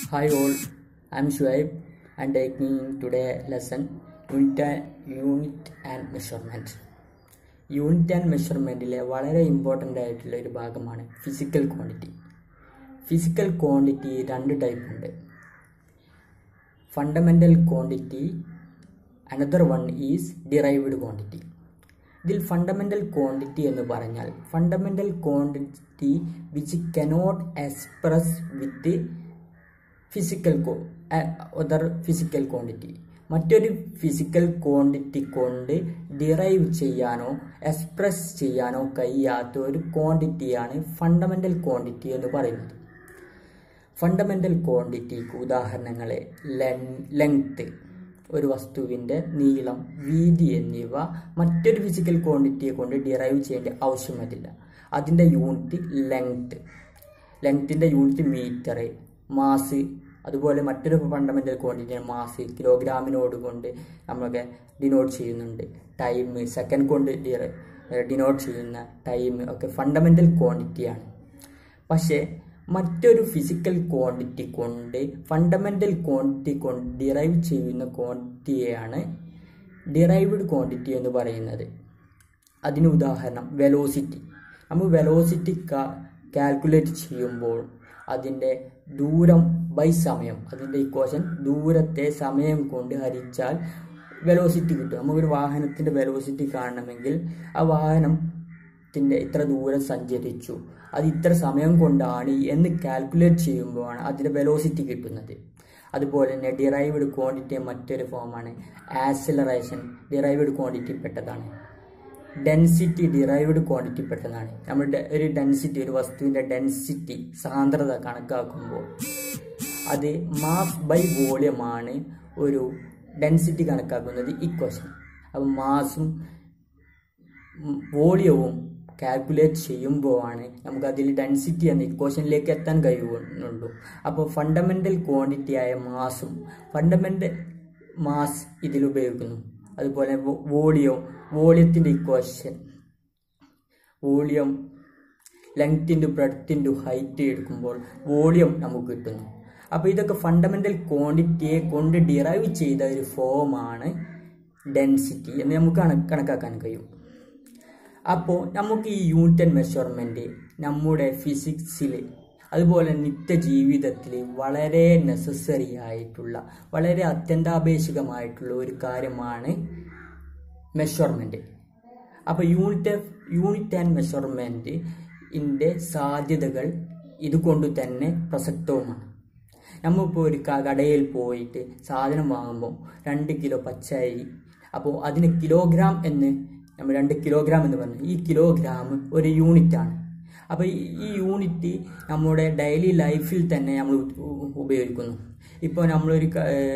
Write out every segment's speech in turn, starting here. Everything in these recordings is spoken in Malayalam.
Hi all, I'm Shuaib. I'm taking today lesson unit and, unit and measurement. Unit and മെഷർമെൻറ്റിലെ വളരെ ഇമ്പോർട്ടൻ്റ് ആയിട്ടുള്ള ഒരു ഭാഗമാണ് ഫിസിക്കൽ ക്വാണ്ടിറ്റി ഫിസിക്കൽ ക്വാണ്ടിറ്റി രണ്ട് ടൈപ്പ് ഉണ്ട് fundamental quantity another one is derived quantity ഇതിൽ ഫണ്ടമെൻ്റൽ ക്വാണ്ടിറ്റി എന്ന് പറഞ്ഞാൽ fundamental quantity which cannot express with physical other physical quantity മറ്റൊരു ഫിസിക്കൽ ക്വാണ്ടിറ്റി കൊണ്ട് ഡിറൈവ് ചെയ്യാനോ എക്സ്പ്രസ് ചെയ്യാനോ കഴിയാത്ത ഒരു ക്വാണ്ടിറ്റിയാണ് ഫണ്ടമെൻ്റൽ ക്വാണ്ടിറ്റി എന്ന് പറയുന്നത് ഫണ്ടമെൻ്റൽ ക്വാണ്ടിറ്റിക്ക് ഉദാഹരണങ്ങളെ ലെങ്ത്ത് ഒരു വസ്തുവിൻ്റെ നീളം വീതി എന്നിവ മറ്റൊരു ഫിസിക്കൽ ക്വാണ്ടിറ്റിയെ കൊണ്ട് ഡിറൈവ് ചെയ്യേണ്ട ആവശ്യം വരില്ല അതിൻ്റെ യൂണിറ്റ് ലെങ്ത്ത് ലെങ്ത്തിൻ്റെ യൂണിറ്റ് മീറ്റർ മാസ് അതുപോലെ മറ്റൊരു ഫണ്ടമെൻ്റൽ ക്വാണ്ടിറ്റിയാണ് മാസ് കിലോഗ്രാമിനോട് കൊണ്ട് നമ്മളൊക്കെ ഡിനോട്ട് ചെയ്യുന്നുണ്ട് ടൈം സെക്കൻഡ് കൊണ്ട് ഡിനോട്ട് ചെയ്യുന്ന ടൈം ഒക്കെ ഫണ്ടമെൻ്റൽ ക്വാണ്ടിറ്റിയാണ് പക്ഷേ മറ്റൊരു ഫിസിക്കൽ ക്വാണ്ടിറ്റി കൊണ്ട് ഫണ്ടമെൻ്റൽ ക്വാണ്ടിറ്റി കൊണ്ട് ഡിറൈവ് ചെയ്യുന്ന ക്വാണ്ടിറ്റിയെയാണ് ഡിറൈവ്ഡ് ക്വാണ്ടിറ്റി എന്ന് പറയുന്നത് അതിന് ഉദാഹരണം വെലോസിറ്റി നമ്മൾ വെലോസിറ്റി കാൽക്കുലേറ്റ് ചെയ്യുമ്പോൾ അതിൻ്റെ ദൂരം ബൈ സമയം അതിൻ്റെ ഇക്വേഷൻ ദൂരത്തെ സമയം കൊണ്ട് ഹരിച്ചാൽ വെലോസിറ്റി കിട്ടും നമുക്കൊരു വാഹനത്തിൻ്റെ വെലോസിറ്റി കാണണമെങ്കിൽ ആ വാഹനത്തിൻ്റെ ഇത്ര ദൂരം സഞ്ചരിച്ചു അത് ഇത്ര സമയം കൊണ്ടാണ് എന്ന് കാൽക്കുലേറ്റ് ചെയ്യുമ്പോഴാണ് അതിൻ്റെ വെലോസിറ്റി കിട്ടുന്നത് അതുപോലെ തന്നെ ഡിറൈവ്ഡ് ക്വാണ്ടിറ്റി മറ്റൊരു ഫോമാണ് ആക്സിലറേഷൻ ഡിറൈവ്ഡ് ക്വാണ്ടിറ്റി പെട്ടതാണ് ഡെൻസിറ്റി ഡിറൈവ്ഡ് ക്വാണ്ടിറ്റി പെട്ടതാണ് നമ്മുടെ ഒരു ഡെൻസിറ്റി ഒരു വസ്തുവിൻ്റെ ഡെൻസിറ്റി സാന്ദ്രത കണക്കാക്കുമ്പോൾ അത് മാസ് ബൈ വോളിയമാണ് ഒരു ഡെൻസിറ്റി കണക്കാക്കുന്നത് ഇക്വേഷൻ അപ്പം മാസും വോളിയവും കാൽക്കുലേറ്റ് ചെയ്യുമ്പോഴാണ് നമുക്ക് അതിൽ ഡെൻസിറ്റി എന്ന ഇക്വേഷനിലേക്ക് എത്താൻ കഴിയുന്നുള്ളൂ അപ്പോൾ ഫണ്ടമെൻ്റൽ ക്വാണ്ടിറ്റി ആയ മാസും ഫണ്ടമെൻ്റൽ മാസ് ഇതിൽ ഉപയോഗിക്കുന്നു അതുപോലെ വോളിയം വോളിയത്തിൻ്റെ equation volume length into breadth into height എടുക്കുമ്പോൾ വോളിയം നമുക്ക് കിട്ടുന്നു അപ്പോൾ ഇതൊക്കെ ഫണ്ടമെൻ്റൽ ക്വാണ്ടിറ്റിയെ കൊണ്ട് ഡിറൈവ് ചെയ്ത ഒരു ഫോമാണ് ഡെൻസിറ്റി എന്ന് നമുക്ക് കണക്കാക്കാൻ കഴിയും അപ്പോൾ നമുക്ക് ഈ യൂണിറ്റ് ആൻഡ് മെഷർമെൻറ്റ് നമ്മുടെ ഫിസിക്സിൽ അതുപോലെ നിത്യജീവിതത്തിൽ വളരെ നെസസറി ആയിട്ടുള്ള വളരെ അത്യന്താപേക്ഷികമായിട്ടുള്ള ഒരു കാര്യമാണ് മെഷർമെൻറ്റ് അപ്പോൾ യൂണിറ്റ് യൂണിറ്റ് ആൻഡ് മെഷർമെൻറ്റ് ഇൻ്റെ സാധ്യതകൾ ഇതുകൊണ്ട് തന്നെ പ്രസക്തവുമാണ് നമ്മളിപ്പോൾ ഒരു കടയിൽ പോയിട്ട് സാധനം വാങ്ങുമ്പോൾ രണ്ട് കിലോ പച്ചരി അപ്പോൾ അതിന് കിലോഗ്രാം എന്ന് നമ്മൾ രണ്ട് കിലോഗ്രാം എന്ന് പറഞ്ഞു ഈ കിലോഗ്രാം ഒരു യൂണിറ്റാണ് അപ്പോൾ ഈ യൂണിറ്റ് നമ്മുടെ ഡെയിലി ലൈഫിൽ തന്നെ നമ്മൾ ഉപയോഗിക്കുന്നു ഇപ്പോൾ നമ്മളൊരു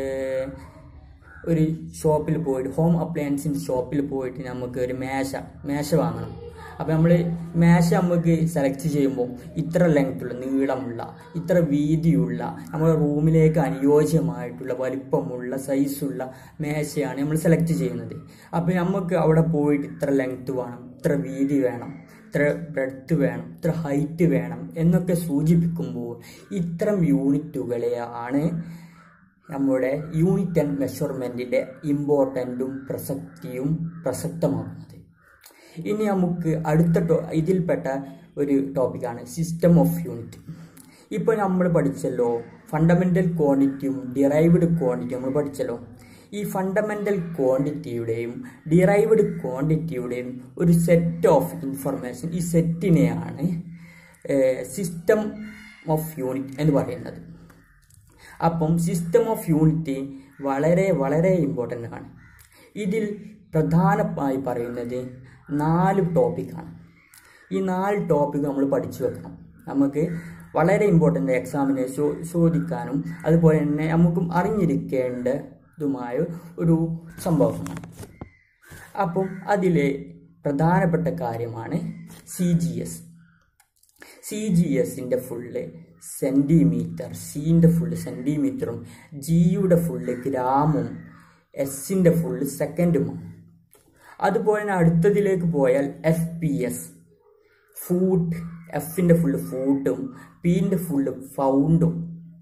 ഒരു ഷോപ്പിൽ പോയിട്ട് ഹോം അപ്ലയൻസിൻ്റെ ഷോപ്പിൽ പോയിട്ട് നമുക്ക് ഒരു മേശ മേശ വാങ്ങണം അപ്പോൾ നമ്മൾ മേശ നമുക്ക് സെലക്ട് ചെയ്യുമ്പോൾ ഇത്ര ലെങ്ത്തുള്ള നീളമുള്ള ഇത്ര വീതിയുള്ള നമ്മുടെ റൂമിലേക്ക് അനുയോജ്യമായിട്ടുള്ള വലിപ്പമുള്ള സൈസുള്ള മേശയാണ് നമ്മൾ സെലക്ട് ചെയ്യുന്നത് അപ്പോൾ നമുക്ക് അവിടെ പോയിട്ട് ഇത്ര ലെങ്ത്ത് വേണം ഇത്ര വീതി വേണം ഇത്ര ബ്രെഡ്ത്ത് വേണം ഇത്ര ഹൈറ്റ് വേണം എന്നൊക്കെ സൂചിപ്പിക്കുമ്പോൾ ഇത്തരം യൂണിറ്റുകളെയാണ് നമ്മുടെ യൂണിറ്റ് ആൻഡ് മെഷർമെൻറ്റിൻ്റെ ഇമ്പോർട്ടൻറ്റും പ്രസക്തിയും പ്രസക്തമാക്കുന്നത് ഇനി നമുക്ക് അടുത്ത ടോ ഇതിൽപ്പെട്ട ഒരു ടോപ്പിക്കാണ് സിസ്റ്റം ഓഫ് യൂണിറ്റ് ഇപ്പോൾ നമ്മൾ പഠിച്ചല്ലോ ഫണ്ടമെൻ്റൽ ക്വാണ്ടിറ്റിയും ഡിറൈവ്ഡ് ക്വാണ്ടിറ്റിയും നമ്മൾ പഠിച്ചല്ലോ ഈ ഫണ്ടമെൻ്റൽ ക്വാണ്ടിറ്റിയുടെയും ഡിറൈവ്ഡ് ക്വാണ്ടിറ്റിയുടെയും ഒരു സെറ്റ് ഓഫ് ഇൻഫർമേഷൻ ഈ സെറ്റിനെയാണ് സിസ്റ്റം ഓഫ് യൂണിറ്റ് എന്ന് പറയുന്നത് അപ്പം സിസ്റ്റം ഓഫ് യൂണിറ്റ് വളരെ വളരെ ഇമ്പോർട്ടൻ്റ് ആണ് ഇതിൽ പ്രധാനമായി പറയുന്നത് നാല് ടോപ്പിക്കാണ് ഈ നാല് ടോപ്പിക്ക് നമ്മൾ പഠിച്ചു വെക്കണം നമുക്ക് വളരെ ഇമ്പോർട്ടൻ്റ് എക്സാമിനെ ചോദിക്കാനും അതുപോലെ തന്നെ നമുക്കും അറിഞ്ഞിരിക്കേണ്ടതുമായ ഒരു സംഭവമാണ് അപ്പം അതിലെ പ്രധാനപ്പെട്ട കാര്യമാണ് C G S C G എസിൻ്റെ ഫുള്ള് സെൻറ്റിമീറ്റർ സീൻ്റെ ഫുള്ള് സെൻറ്റിമീറ്ററും ജിയുടെ ഫുള്ള് ഗ്രാമും എസിൻ്റെ ഫുള്ള് സെക്കൻഡുമാണ് അതുപോലെ തന്നെ അടുത്തതിലേക്ക് പോയാൽ എഫ് പി എസ് ഫൂട്ട് എഫിൻ്റെ ഫുള്ള് ഫൂട്ടും പീൻ്റെ ഫുള്ള് ഫൗണ്ടും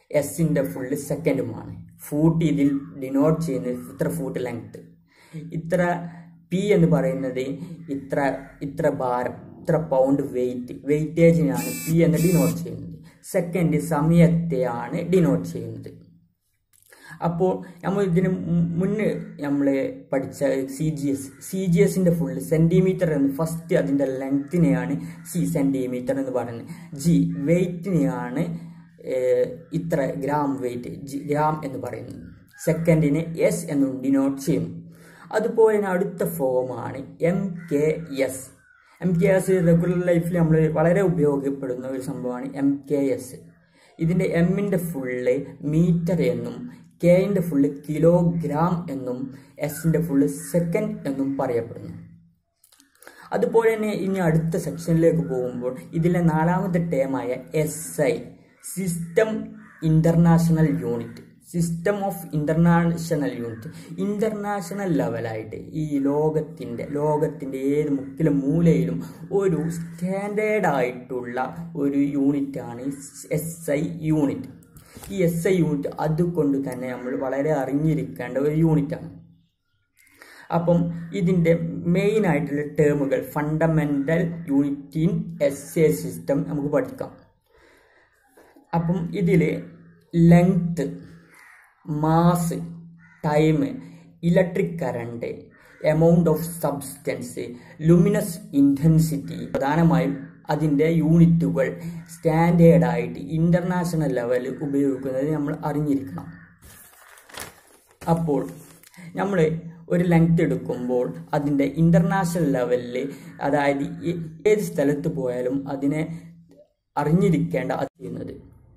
എസിൻ്റെ ഫുള്ള് സെക്കൻഡുമാണ് ഫൂട്ട് ഇതിൽ ഡിനോട്ട് ചെയ്യുന്നത് ഇത്ര ഫൂട്ട് ലെങ്ത് ഇത്ര പി എന്ന് പറയുന്നത് ഇത്ര ഇത്ര ഭാരം ഇത്ര പൗണ്ട് വെയിറ്റ് വെയിറ്റേജിനാണ് പി എന്ന് ഡിനോട്ട് ചെയ്യുന്നത് സെക്കൻഡ് സമയത്തെയാണ് ഡിനോട്ട് ചെയ്യുന്നത് അപ്പോൾ നമ്മൾ ഇതിന് മുന്നേ നമ്മൾ പഠിച്ച C G S C G എസിൻ്റെ ഫുള്ള് സെൻറ്റിമീറ്റർ എന്ന് ഫസ്റ്റ് അതിൻ്റെ ലെങ്ത്തിനെയാണ് സി സെൻറ്റിമീറ്റർ എന്ന് പറയുന്നത് ജി വെയിറ്റിനെയാണ് ഇത്ര ഗ്രാം വെയിറ്റ് ജി ഗ്രാം എന്ന് പറയുന്നത് സെക്കൻഡിന് എസ് എന്നും ഡിനോട്ട് ചെയ്യുന്നു അതുപോലെ തന്നെ അടുത്ത ഫോമാണ് M K S M K S regular ലൈഫിൽ നമ്മൾ വളരെ ഉപയോഗപ്പെടുന്ന ഒരു സംഭവമാണ് എം കെ എസ് ഇതിൻ്റെ എമ്മിൻ്റെ ഫുള്ള് മീറ്റർ എന്നും കെയിൻ്റെ ഫുള്ള് കിലോഗ്രാം എന്നും എസിൻ്റെ ഫുള്ള് സെക്കൻഡ് എന്നും പറയപ്പെടുന്നു അതുപോലെ തന്നെ ഇനി അടുത്ത സെക്ഷനിലേക്ക് പോകുമ്പോൾ ഇതിലെ നാലാമത്തെ ടേമായ S I system international unit system of international unit international ലെവലായിട്ട് ഈ ലോകത്തിൻ്റെ ലോകത്തിൻ്റെ ഏത് മുക്കിലും മൂലയിലും ഒരു സ്റ്റാൻഡേർഡ് ആയിട്ടുള്ള ഒരു യൂണിറ്റാണ് എസ് ഐ യൂണിറ്റ് ഈ എസ് ഐ യൂണിറ്റ് അതുകൊണ്ട് തന്നെ നമ്മൾ വളരെ അറിഞ്ഞിരിക്കേണ്ട ഒരു യൂണിറ്റാണ് അപ്പം ഇതിൻ്റെ മെയിൻ ആയിട്ടുള്ള ടേമുകൾ fundamental unit in S A system നമുക്ക് പഠിക്കാം അപ്പം ഇതിൽ length mass time electric current amount of substance luminous intensity പ്രധാനമായും അതിൻ്റെ യൂണിറ്റുകൾ സ്റ്റാൻഡേർഡായിട്ട് ഇൻ്റർനാഷണൽ ലെവലിൽ ഉപയോഗിക്കുന്നത് നമ്മൾ അറിഞ്ഞിരിക്കണം അപ്പോൾ നമ്മൾ ഒരു ലെങ്ത് എടുക്കുമ്പോൾ അതിൻ്റെ ഇൻ്റർനാഷണൽ ലെവലിൽ അതായത് ഏത് സ്ഥലത്ത് പോയാലും അതിനെ അറിഞ്ഞിരിക്കേണ്ട അത് ചെയ്യുന്നത്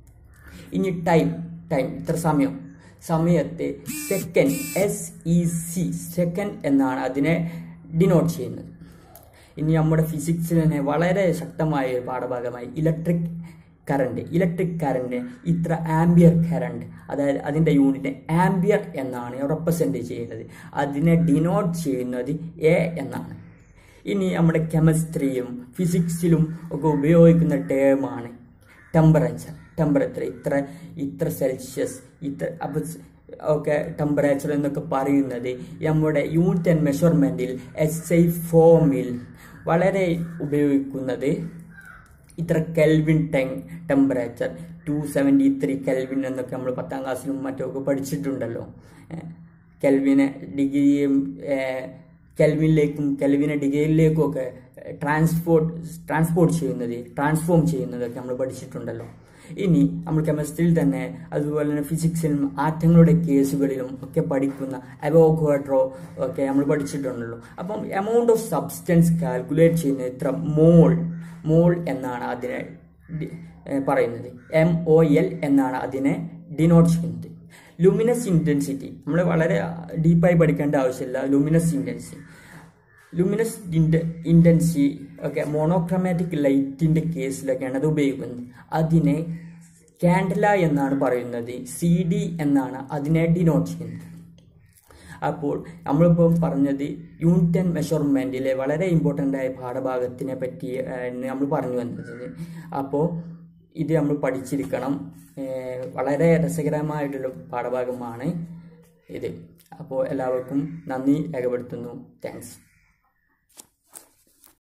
ഇനി ടൈം ടൈം ഇത്ര സമയം സമയത്തെ second S E C second എന്നാണ് അതിനെ ഡിനോട്ട് ചെയ്യുന്നത് ഇനി നമ്മുടെ ഫിസിക്സിൽ തന്നെ വളരെ ശക്തമായ ഒരു പാഠഭാഗമായി ഇലക്ട്രിക് കറണ്ട് ഇലക്ട്രിക് കറണ്ട് ഇത്ര ആംബിയർ കറണ്ട് അതായത് അതിൻ്റെ യൂണിറ്റ് ആംബിയർ എന്നാണ് റെപ്രസെൻ്റ് ചെയ്യുന്നത് അതിനെ ഡിനോട്ട് ചെയ്യുന്നത് എ എന്നാണ് ഇനി നമ്മുടെ കെമിസ്ട്രിയും ഫിസിക്സിലും ഒക്കെ ഉപയോഗിക്കുന്ന ടേമാണ് ടെമ്പറേച്ചർ ടെമ്പറേച്ചർ ഇത്ര ഇത്ര സെൽഷ്യസ് ഇത്ര അപ്പോൾ ഒക്കെ ടെമ്പറേച്ചർ എന്നൊക്കെ പറയുന്നത് നമ്മുടെ യൂണിറ്റ് ആൻഡ് മെഷർമെൻറ്റിൽ എസ് ഐ ഫോമിൽ വളരെ ഉപയോഗിക്കുന്നത് ഇത്ര kelvin ten temperature two seventy three kelvin എന്നൊക്കെ നമ്മൾ പത്താം ക്ലാസ്സിലും മറ്റുമൊക്കെ പഠിച്ചിട്ടുണ്ടല്ലോ കെൽവിനെ ഡിഗ്രിയും കെൽവിനിലേക്കും കെൽവിനെ ഡിഗ്രിയിലേക്കും ഒക്കെ ട്രാൻസ്പോർട്ട് ട്രാൻസ്പോർട്ട് ചെയ്യുന്നത് ട്രാൻസ്ഫോം ചെയ്യുന്നതൊക്കെ നമ്മൾ പഠിച്ചിട്ടുണ്ടല്ലോ ഇനി നമ്മൾ കെമിസ്ട്രിയിൽ തന്നെ അതുപോലെ തന്നെ ഫിസിക്സിലും ആറ്റങ്ങളുടെ കേസുകളിലും ഒക്കെ പഠിക്കുന്ന അവോഗോഡ്രോ ഒക്കെ നമ്മൾ പഠിച്ചിട്ടുണ്ടല്ലോ അപ്പം എമൗണ്ട് ഓഫ് സബ്സ്റ്റൻസ് കാൽക്കുലേറ്റ് ചെയ്യുന്ന ഇത്ര മോൾ മോൾ എന്നാണ് അതിനെ പറയുന്നത് എം ഒ എൽ എന്നാണ് അതിനെ ഡിനോട്ട് ചെയ്യുന്നത് ലുമിനസ് ഇൻറ്റൻസിറ്റി നമ്മൾ വളരെ ഡീപ്പായി പഠിക്കേണ്ട ആവശ്യമില്ല ലുമിനസ് ഇൻറ്റൻസി ലുമിനസ് ഇൻറ്റ ഇൻറ്റൻസി ഒക്കെ മോണോക്രമാറ്റിക് ലൈറ്റിൻ്റെ കേസിലൊക്കെയാണ് അത് ഉപയോഗിക്കുന്നത് അതിനെ കാൻഡല എന്നാണ് പറയുന്നത് സി ഡി എന്നാണ് അതിനെ ഡിനോട്ട് ചെയ്യുന്നത് അപ്പോൾ നമ്മളിപ്പോൾ പറഞ്ഞത് യൂണിറ്റ് ആൻഡ് മെഷർമെൻറ്റിലെ വളരെ ഇമ്പോർട്ടൻ്റ് ആയ പാഠഭാഗത്തിനെ പറ്റി നമ്മൾ പറഞ്ഞു വന്നത് അപ്പോൾ ഇത് നമ്മൾ പഠിച്ചിരിക്കണം വളരെ രസകരമായിട്ടുള്ള പാഠഭാഗമാണ് ഇത് അപ്പോൾ എല്ലാവർക്കും നന്ദി രേഖപ്പെടുത്തുന്നു താങ്ക്സ്